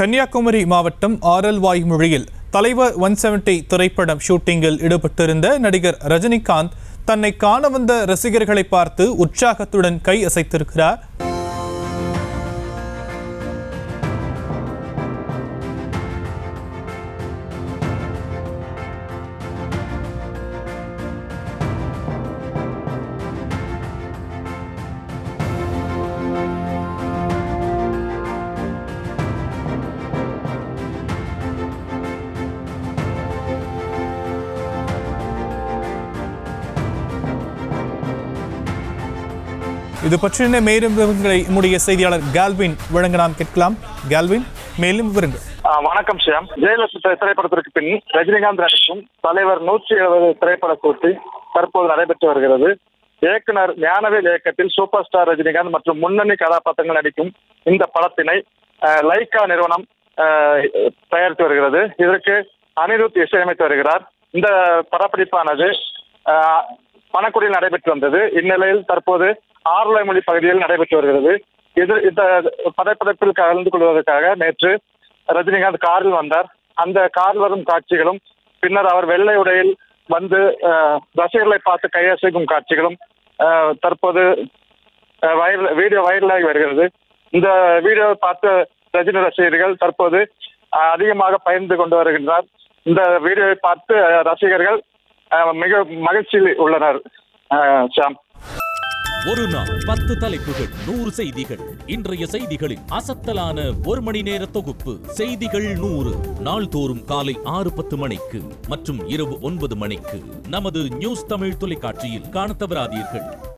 கன்னியாகுமரி மாவட்டம் ஆரல்வாய் மொழியில் தலைவர் ஒன் செவன்டி திரைப்படம் ஷூட்டிங்கில் ஈடுபட்டிருந்த நடிகர் ரஜினிகாந்த் தன்னை காண வந்த ரசிகர்களை பார்த்து உற்சாகத்துடன் கை அசைத்திருக்கிறார் இது பற்றின மேலும் விவரங்களை நம்முடைய செய்தியாளர் கால்வின் வழங்க நாம் கேட்கலாம் கால்வின் மேலும் விவரங்கள் ஆ, வணக்கம் ஷியாம் ஜெயலலிதா திரைப்படத்திற்கு பின் ரஜினிகாந்த் நடிக்கும் தலைவர் நூற்றி எழுபது திரைப்பட போட்டி தற்போது நடைபெற்று வருகிறது இயக்குனர் ஞானவேல் இயக்கத்தில் சூப்பர் ஸ்டார் ரஜினிகாந்த் மற்றும் முன்னணி கதாபாத்திரங்கள் நடிக்கும் இந்த படத்தினை ஆ, லைக்கா நிறுவனம் ஆ, தயாரித்து வருகிறது இதற்கு அனிருத் இசையமைத்து வருகிறார் இந்த படப்பிடிப்பானது ஆ, பணக்குடியில் நடைபெற்று வந்தது இந்நிலையில் தற்போது ஆறுலைமொழி பகுதியில் நடைபெற்று வருகிறது இது இந்த படப்பிடிப்பில் கலந்து கொள்வதற்காக நேற்று ரஜினிகாந்த் காரில் வந்தார் அந்த காரில் வரும் காட்சிகளும் பின்னர் அவர் வெள்ளை உடையில் வந்து அஹ், ரசிகர்களை பார்த்து கையசைக்கும் காட்சிகளும் அஹ், தற்போது அஹ், வைரல் வீடியோ வைரலாகி வருகிறது இந்த வீடியோவை பார்த்த ரஜினி ரசிகர்கள் தற்போது அஹ், அதிகமாக பகிர்ந்து கொண்டு வருகின்றனர் இந்த வீடியோவை பார்த்து அஹ், ரசிகர்கள் அஹ், மிக மகிழ்ச்சியில் உள்ளனர் அஹ், ஷாம் ஒரு நாள் பத்து தலைப்புகள் நூறு செய்திகள் இன்றைய செய்திகளின் அசத்தலான ஒரு மணி நேர தொகுப்பு செய்திகள் நூறு நாள்தோறும் காலை ஆறு பத்து மணிக்கு மற்றும் இரவு ஒன்பது மணிக்கு நமது நியூஸ் தமிழ் தொலைக்காட்சியில் காணத் தவறாதீர்கள்